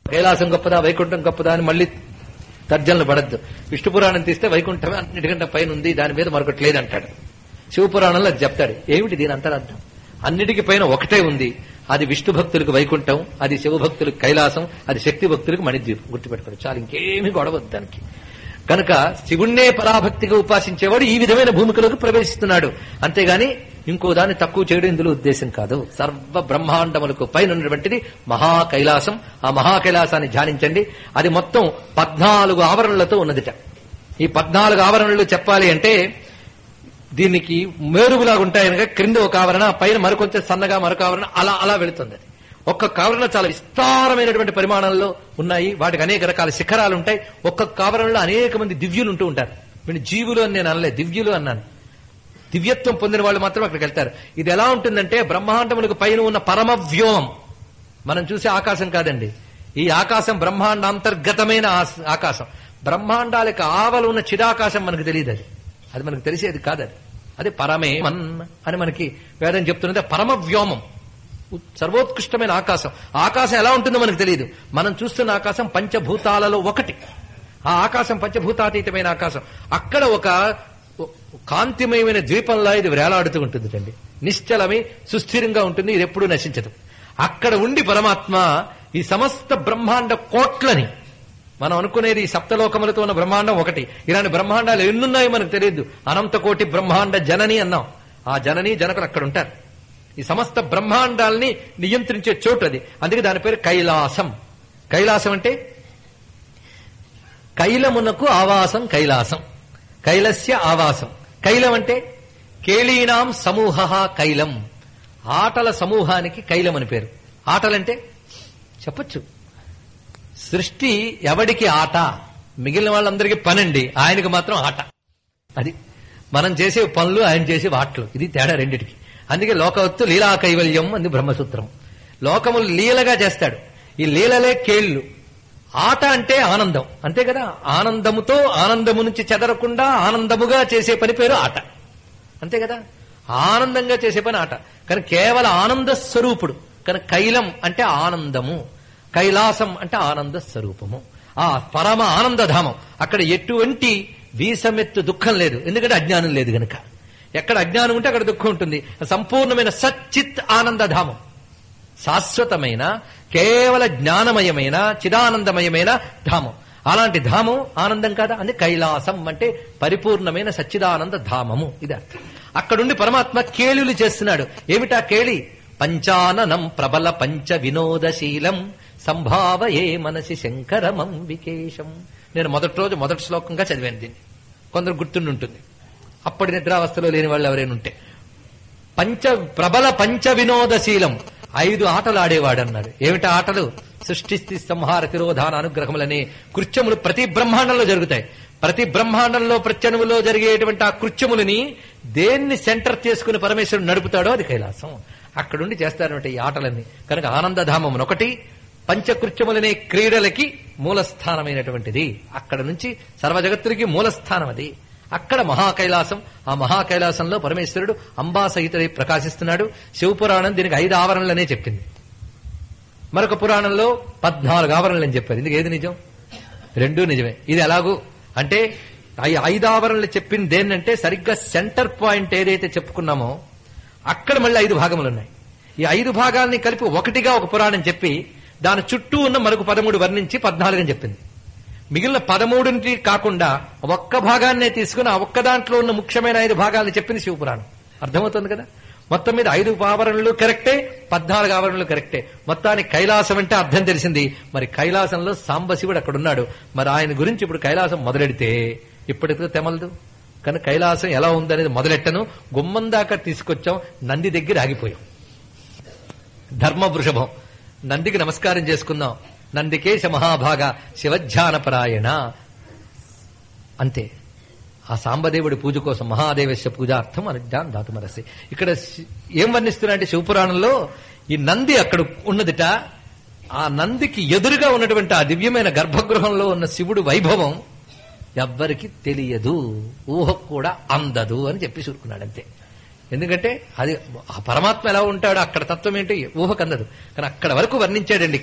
కైలాసం గొప్పదా వైకుంఠం గొప్పదా అని మళ్ళీ తర్జనలు పడద్దు విష్ణు పురాణం తీస్తే వైకుంఠమే అన్నిటికంటే పైన ఉంది దాని మీద మరొకటి లేదంటాడు శివపురాణంలో అది చెప్తాడు ఏమిటి దీని అంతరార్థం అన్నిటికి పైన ఒకటే ఉంది అది విష్ణు భక్తులకు వైకుంఠం అది శివ భక్తులకు కైలాసం అది శక్తి భక్తులకు మణిద్వీపం గుర్తుపెట్టుకోండి చాలు ఇంకేమీ గొడవద్దు దానికి కనుక శివుణ్ణే పరాభక్తిగా ఉపాసించేవాడు ఈ విధమైన భూమికలోకి ప్రవేశిస్తున్నాడు అంతేగాని ఇంకో దాన్ని తక్కువ చేయడం ఇందులో ఉద్దేశం కాదు సర్వ బ్రహ్మాండములకు పైన ఉన్నటువంటిది మహా కైలాసం ఆ మహా కైలాసాన్ని ధ్యానించండి అది మొత్తం పద్నాలుగు ఆవరణలతో ఉన్నదిట ఈ పద్నాలుగు ఆవరణలు చెప్పాలి అంటే దీనికి మేరుగులాగా ఉంటాయి కనుక క్రింద ఒక ఆవరణ పైన మరికొంచెం సన్నగా మరొక ఆవరణ అలా అలా వెళుతుంది అది. ఒక్కొక్క ఆవరణ చాలా విస్తారమైనటువంటి పరిమాణంలో ఉన్నాయి వాటికి అనేక రకాల శిఖరాలు ఉంటాయి ఒక్కొక్క ఆవరణలో అనేక మంది దివ్యులు ఉంటూ ఉంటారు వీళ్ళు జీవులు అని నేను అనలే దివ్యులు అన్నాను దివ్యత్వం పొందిన వాళ్ళు మాత్రం అక్కడికి వెళ్తారు ఇది ఎలా ఉంటుందంటే బ్రహ్మాండములకు పైన ఉన్న పరమ వ్యోమం మనం చూసే ఆకాశం కాదండి ఈ ఆకాశం బ్రహ్మాండాంతర్గతమైన ఆస్- ఆకాశం బ్రహ్మాండాలకు ఆవలు ఉన్న చిదాకాశం మనకు తెలియదు అది అది మనకు తెలిసేది కాదు అది అది పరమే మన్ అని మనకి వేదం చెప్తున్నది పరమ వ్యోమం ఉ- సర్వోత్కృష్టమైన ఆకాశం ఆ ఆకాశం ఎలా ఉంటుందో మనకు తెలియదు మనం చూస్తున్న ఆకాశం పంచభూతాలలో ఒకటి ఆ ఆకాశం పంచభూతాతీతమైన ఆకాశం అక్కడ ఒక ఒక కాంతిమయమైన ద్వీపంలా ఇది వేలాడుతూ ఉంటుంది అండి నిశ్చలమై సుస్థిరంగా ఉంటుంది ఇది ఎప్పుడూ నశించదు అక్కడ ఉండి పరమాత్మ ఈ సమస్త బ్రహ్మాండ కోట్లని మనం అనుకునేది ఈ సప్తలోకములతో ఉన్న బ్రహ్మాండం ఒకటి ఇలాంటి బ్రహ్మాండాలు ఎన్నున్నాయో మనకు తెలియదు అనంత కోటి బ్రహ్మాండ జనని అన్నాం ఆ జనని జనకులు అక్కడ ఉంటారు ఈ సమస్త బ్రహ్మాండాల్ని నియంత్రించే చోటు అది అందుకే దాని పేరు కైలాసం కైలాసం అంటే కైలమునకు ఆవాసం కైలాసం కైలస్య ఆవాసం కైలం అంటే కేళీనాం సమూహ కైలం ఆటల సమూహానికి కైలం అని పేరు ఆటలంటే చెప్పొచ్చు సృష్టి ఎవడికి ఆట మిగిలిన వాళ్ళందరికీ పనండి ఆయనకి మాత్రం ఆట అది మనం చేసే పనులు ఆయన చేసే వాట్లు ఇది తేడా రెండిటికి అందుకే లోకవత్తు లీలా కైవల్యం అంది బ్రహ్మసూత్రం లోకములు లీలగా చేస్తాడు ఈ లీలలే కేళ్లు ఆట అంటే ఆనందం అంతే కదా ఆనందముతో ఆనందము నుంచి చెదరకుండా ఆనందముగా చేసే పని పేరు ఆట అంతే కదా ఆనందంగా చేసే పని ఆట కానీ కేవలం ఆనంద స్వరూపుడు కానీ కైలం అంటే ఆనందము కైలాసం అంటే ఆనంద స్వరూపము ఆ పరమ ఆనందధామం అక్కడ ఎటువంటి వీసమెత్తు దుఃఖం లేదు ఎందుకంటే అజ్ఞానం లేదు గనుక ఎక్కడ అజ్ఞానం ఉంటే అక్కడ దుఃఖం ఉంటుంది సంపూర్ణమైన సచ్చిత్ ఆనందధామం శాశ్వతమైన కేవల జ్ఞానమయమైన చిదానందమయమైన ధామం అలాంటి ధామం ఆనందం కాదా అంటే కైలాసం అంటే పరిపూర్ణమైన సచ్చిదానంద ధామము ఇది అర్థం అక్కడుండి పరమాత్మ కేళులు చేస్తున్నాడు ఏమిటా కేళి పంచాననం ప్రబల పంచ వినోదశీలం సంభావయే మనసి శంకరమం వికేశం నేను మొదటి రోజు మొదటి శ్లోకంగా చదివాను దీన్ని కొందరు గుర్తుండి ఉంటుంది అప్పటి నిద్రావస్థలో లేని వాళ్ళు ఎవరైనా ఉంటే పంచ ప్రబల పంచ వినోదశీలం ఐదు ఆటలు ఆడేవాడు అన్నాడు ఏమిటి ఆటలు సృష్టిస్థి సంహార తిరోధాన అనుగ్రహములనే కృత్యములు ప్రతి బ్రహ్మాండంలో జరుగుతాయి ప్రతి బ్రహ్మాండంలో ప్రత్యనువులో జరిగేటువంటి ఆ కృత్యములని దేన్ని సెంటర్ చేసుకుని పరమేశ్వరుడు నడుపుతాడో అది కైలాసం అక్కడుండి చేస్తారన్నమాట ఈ ఆటలన్నీ కనుక ఆనందధామం ఒకటి పంచకృత్యములనే క్రీడలకి మూలస్థానమైనటువంటిది అక్కడ నుంచి సర్వజగత్తులకి మూలస్థానం అది అక్కడ మహాకైలాసం ఆ మహాకైలాసంలో పరమేశ్వరుడు అంబా సహితుడై ప్రకాశిస్తున్నాడు శివపురాణం దీనికి ఐదు ఆవరణలనే చెప్పింది మరొక పురాణంలో పద్నాలుగు ఆవరణలు అని చెప్పారు ఇందుకు ఏది నిజం రెండూ నిజమే ఇది ఎలాగూ అంటే ఈ ఐదు ఆవరణలు చెప్పింది దేన్నంటే సరిగ్గా సెంటర్ పాయింట్ ఏదైతే చెప్పుకున్నామో అక్కడ మళ్ళీ ఐదు భాగములు ఉన్నాయి ఈ ఐదు భాగాల్ని కలిపి ఒకటిగా ఒక పురాణం చెప్పి దాని చుట్టూ ఉన్న మరొక పదమూడు వర్ణించి పద్నాలుగు అని చెప్పింది మిగిలిన పదమూడింటి కాకుండా ఒక్క భాగాన్నే తీసుకుని ఆ ఒక్క దాంట్లో ఉన్న ముఖ్యమైన ఐదు భాగాలను చెప్పింది శివపురాణం అర్థమవుతుంది కదా మొత్తం మీద ఐదు ఆవరణలు కరెక్టే పద్నాలుగు ఆవరణలు కరెక్టే మొత్తానికి కైలాసం అంటే అర్థం తెలిసింది మరి కైలాసంలో సాంబశివుడు అక్కడ ఉన్నాడు మరి ఆయన గురించి ఇప్పుడు కైలాసం మొదలెడితే ఇప్పటితో తెమలదు కానీ కైలాసం ఎలా ఉందనేది మొదలెట్టను గుమ్మం దాకా తీసుకొచ్చాం నంది దగ్గర ఆగిపోయాం ధర్మ వృషభం నందికి నమస్కారం చేసుకుందాం నందికేశ మహాభాగ శివధ్యానపరాయణ అంతే ఆ సాంబదేవుడి పూజ కోసం మహాదేవస్య పూజార్థం అనుజ్ఞాన్ ధాతుమరసి ఇక్కడ శి- ఏం వర్ణిస్తున్నా అంటే శివపురాణంలో ఈ నంది అక్కడ ఉన్నదిట ఆ నందికి ఎదురుగా ఉన్నటువంటి ఆ దివ్యమైన గర్భగృహంలో ఉన్న శివుడు వైభవం ఎవ్వరికి తెలియదు ఊహకు కూడా అందదు అని చెప్పి చూరుకున్నాడు అంతే ఎందుకంటే అది ఆ పరమాత్మ ఎలా ఉంటాడో అక్కడ తత్వం ఏంటి ఊహకు అందదు కానీ అక్కడ వరకు వర్ణించాడండి ఇక్కడ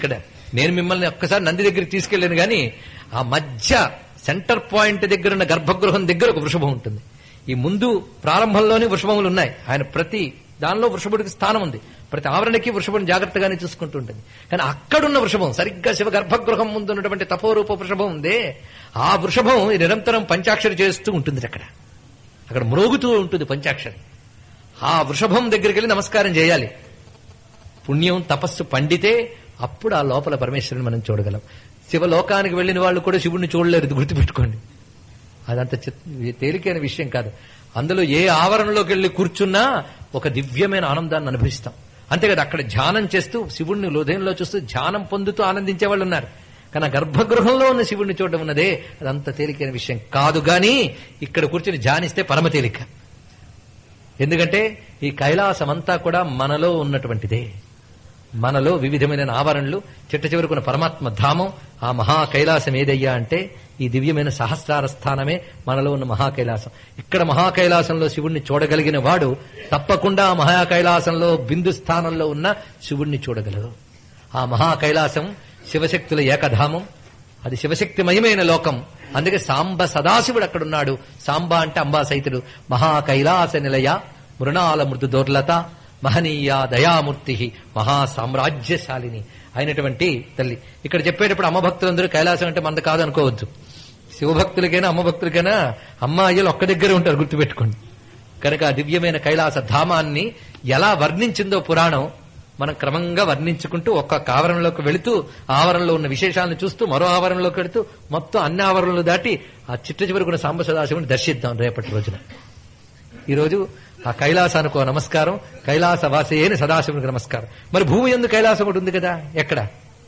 నేను మిమ్మల్ని ఒక్కసారి నంది దగ్గరికి తీసుకెళ్ళాను గాని ఆ మధ్య సెంటర్ పాయింట్ దగ్గర ఉన్న గర్భగృహం దగ్గర ఒక వృషభం ఉంటుంది ఈ ముందు ప్రారంభంలోనే వృషభములు ఉన్నాయి ఆయన ప్రతి దానిలో వృషభుడికి స్థానం ఉంది ప్రతి ఆవరణకి వృషభం జాగ్రత్తగానే చూసుకుంటూ ఉంటుంది కానీ అక్కడున్న వృషభం సరిగ్గా శివ గర్భగృహం ముందు ఉన్నటువంటి తపోరూప వృషభం ఉందే ఆ వృషభం నిరంతరం పంచాక్షరి చేస్తూ ఉంటుంది అక్కడ అక్కడ మ్రోగుతూ ఉంటుంది పంచాక్షరి ఆ వృషభం దగ్గరికి వెళ్ళి నమస్కారం చేయాలి పుణ్యం తపస్సు పండితే అప్పుడు ఆ లోపల పరమేశ్వరుని మనం చూడగలం శివలోకానికి వెళ్ళిన వాళ్ళు కూడా శివుణ్ణి చూడలేరు ఇది గుర్తుపెట్టుకోండి అదంత చిత్- తేలికైన విషయం కాదు అందులో ఏ ఆవరణలోకి వెళ్ళి కూర్చున్నా ఒక దివ్యమైన ఆనందాన్ని అనుభవిస్తాం అంతే కదా అక్కడ ధ్యానం చేస్తూ శివుణ్ణి హృదయంలో చూస్తూ ధ్యానం పొందుతూ ఆనందించే వాళ్ళు ఉన్నారు కానీ ఆ గర్భగృహంలో ఉన్న శివుణ్ణి చూడడం ఉన్నదే అదంత తేలికైన విషయం కాదు గాని ఇక్కడ కూర్చుని ధ్యానిస్తే పరమ తేలిక ఎందుకంటే ఈ కైలాసమంతా కూడా మనలో ఉన్నటువంటిదే మనలో వివిధమైన ఆవరణలు చిట్ట చివరకున్న పరమాత్మ ధామం ఆ మహా కైలాసం ఏదయ్యా అంటే ఈ దివ్యమైన సహస్రార స్థానమే మనలో ఉన్న మహా కైలాసం ఇక్కడ మహా కైలాసంలో శివుణ్ణి చూడగలిగిన వాడు తప్పకుండా ఆ మహా కైలాసంలో బిందు స్థానంలో ఉన్న శివుణ్ణి చూడగలరు ఆ మహా కైలాసం శివశక్తుల ఏకధామం అది శివశక్తిమయమైన లోకం అందుకే సాంబ సదాశివుడు అక్కడున్నాడు సాంబ అంటే అంబా సైతుడు మహా కైలాస నిలయ మృణాల మృదు దోర్లత మహనీయ దయామూర్తి మహా సామ్రాజ్యశాలిని అయినటువంటి తల్లి ఇక్కడ చెప్పేటప్పుడు అమ్మ భక్తులందరూ కైలాసం అంటే మంద కాదనుకోవద్దు శివభక్తులకైనా అమ్మ భక్తులకైనా అమ్మ అయ్యలు ఒక్క దగ్గరే ఉంటారు గుర్తుపెట్టుకోండి కనుక ఆ దివ్యమైన కైలాస ధామాన్ని ఎలా వర్ణించిందో పురాణం మనం క్రమంగా వర్ణించుకుంటూ ఒక్కొక్క ఆవరణలోకి వెళుతూ ఆవరణలో ఉన్న విశేషాలను చూస్తూ మరో ఆవరణలోకి వెళుతూ మొత్తం అన్ని ఆవరణలు దాటి ఆ చిట్ట చివరకున్న సాంబ సదాశివుని దర్శిద్దాం రేపటి రోజున ఈరోజు ఆ కైలాసానికో నమస్కారం కైలాస వాసేని సదాశివునికి నమస్కారం మరి భూమి ఎందు కైలాసం ఒకటి ఉంది కదా ఎక్కడ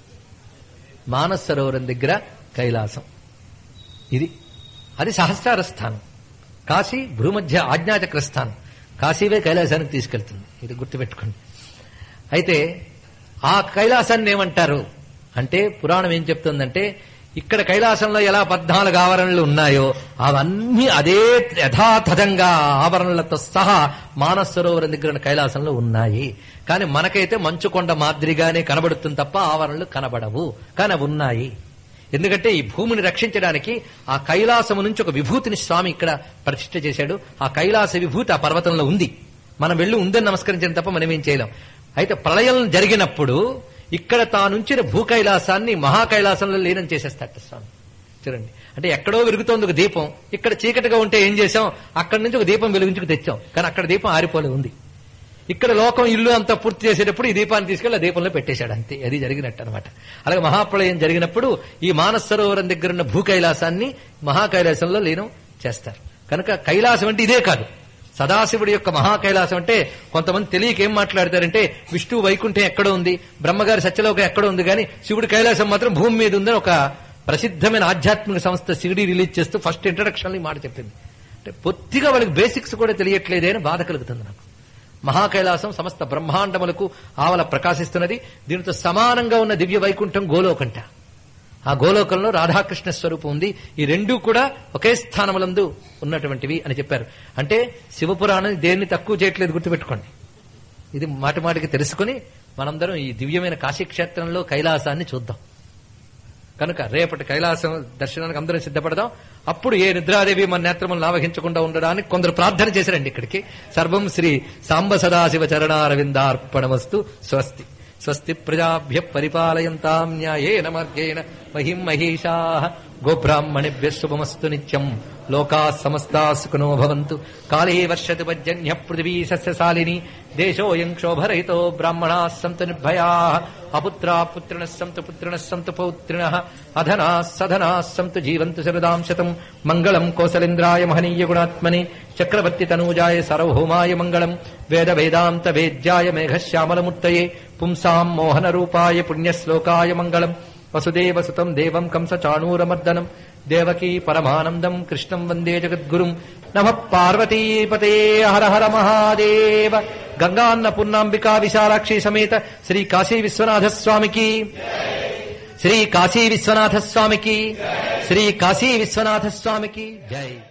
మానస సరోవరం దగ్గర కైలాసం ఇది అది సహస్రార స్థానం కాశీ భూమధ్య ఆజ్ఞాచక్ర స్థానం కాశీవే కైలాసానికి తీసుకెళ్తుంది ఇది గుర్తుపెట్టుకోండి అయితే ఆ కైలాసాన్ని ఏమంటారు అంటే పురాణం ఏం చెప్తుందంటే ఇక్కడ కైలాసంలో ఎలా పద్నాలుగు ఆవరణలు ఉన్నాయో అవన్నీ అదే యథాతథంగా ఆవరణలతో సహా మానస సరోవరం దగ్గర ఉన్న కైలాసంలో ఉన్నాయి కానీ మనకైతే మంచుకొండ మాదిరిగానే కనబడుతుంది తప్ప ఆవరణలు కనబడవు కానీ అవి ఉన్నాయి ఎందుకంటే ఈ భూమిని రక్షించడానికి ఆ కైలాసము నుంచి ఒక విభూతిని స్వామి ఇక్కడ ప్రతిష్ఠ చేశాడు ఆ కైలాస విభూతి ఆ పర్వతంలో ఉంది మనం వెళ్ళి ఉందని నమస్కరించడం తప్ప మనం ఏం చేయలేం అయితే ప్రళయం జరిగినప్పుడు ఇక్కడ తానుంచిన భూ కైలాసాన్ని మహా కైలాసంలో లీనం చేసేస్తాట స్వామి చూడండి అంటే ఎక్కడో వెలుగుతోంది ఒక దీపం ఇక్కడ చీకటిగా ఉంటే ఏం చేశాం అక్కడి నుంచి ఒక దీపం వెలిగించుకు తెచ్చాం కానీ అక్కడ దీపం ఆరిపోలే ఉంది ఇక్కడ లోకం ఇల్లు అంతా పూర్తి చేసేటప్పుడు ఈ దీపాన్ని తీసుకెళ్లి ఆ దీపంలో పెట్టేశాడు అంతే అది జరిగినట్టు అనమాట అలాగే మహాప్రళయం జరిగినప్పుడు ఈ మానస సరోవరం దగ్గర ఉన్న భూ కైలాసాన్ని మహా కైలాసంలో లీనం చేస్తారు కనుక కైలాసం అంటే ఇదే కాదు సదాశివుడి యొక్క మహా కైలాసం అంటే కొంతమంది తెలియక ఏం మాట్లాడతారంటే విష్ణు వైకుంఠం ఎక్కడో ఉంది బ్రహ్మగారి సత్యలోకం ఎక్కడో ఉంది కానీ శివుడి కైలాసం మాత్రం భూమి మీద ఉందని ఒక ప్రసిద్ధమైన ఆధ్యాత్మిక సంస్థ సిడి రిలీజ్ చేస్తూ ఫస్ట్ ఇంట్రడక్షన్ ఈ మాట చెప్పింది అంటే పొత్తిగా వాళ్ళకి బేసిక్స్ కూడా తెలియట్లేదే అని బాధ కలుగుతుంది నాకు మహాకైలాసం సమస్త బ్రహ్మాండములకు ఆవల ప్రకాశిస్తున్నది దీనితో సమానంగా ఉన్న దివ్య వైకుంఠం గోలోకంట ఆ గోలోకంలో రాధాకృష్ణ స్వరూపం ఉంది ఈ రెండూ కూడా ఒకే స్థానములందు ఉన్నటువంటివి అని చెప్పారు అంటే శివపురాణం దేన్ని తక్కువ చేయట్లేదు గుర్తుపెట్టుకోండి ఇది మాటి మాటికి తెలుసుకుని మనందరం ఈ దివ్యమైన కాశీక్షేత్రంలో కైలాసాన్ని చూద్దాం కనుక రేపటి కైలాసం దర్శనానికి అందరం సిద్ధపడదాం అప్పుడు ఏ నిద్రాదేవి మన నేత్రములను ఆవహించకుండా ఉండడానికి కొందరు ప్రార్థన చేశారండి ఇక్కడికి సర్వం శ్రీ సాంబ సదాశివ చరణారవిందార్పణమస్తు స్వస్తి స్వస్తి ప్రజాభ్య పరిపాలయంతాం న్యాయేన మార్గేణ మహిం మహిషా గోబ్రాహ్మణిభ్య శుభమస్తు నిత్యం లోకా సమస్తా సుఖనో భవంతు కాళే వర్షతి పర్జన్య పృథివీ సస్యశాలిని దేశోయం క్షోభరహితో బ్రాహ్మణా సంతు నిర్భయా అపుత్రా పుత్రిణ సంతు పుత్రిణ సంతు పౌత్రిణ అధనా సధనా సంతు జీవంతు శరదాం శతం మంగళం కోసలేంద్రాయ మహనీయ గుణాత్మని చక్రవర్తి తనూజాయ సర్వభౌమాయ మంగళం వేద వేదాంత వేద్యాయ మేఘశ్యామలమూర్తయే పుంసాం మోహన రూపాయ పుణ్యశ్లోకాయ మంగళం వసుదేవ సుతం దేవం కంస చాణూరమర్దనం దేవకీ పరమానందం కృష్ణం వందే జగద్గురుం నమ పార్వతీపతే హర హర మహాదేవ గంగాన్న పున్నాంబికా విశాలాక్షి సమేత శ్రీ కాశీ విశ్వనాథ స్వామికి శ్రీ కాశీ విశ్వనాథ స్వామికి శ్రీ కాశీ విశ్వనాథ స్వామికి జై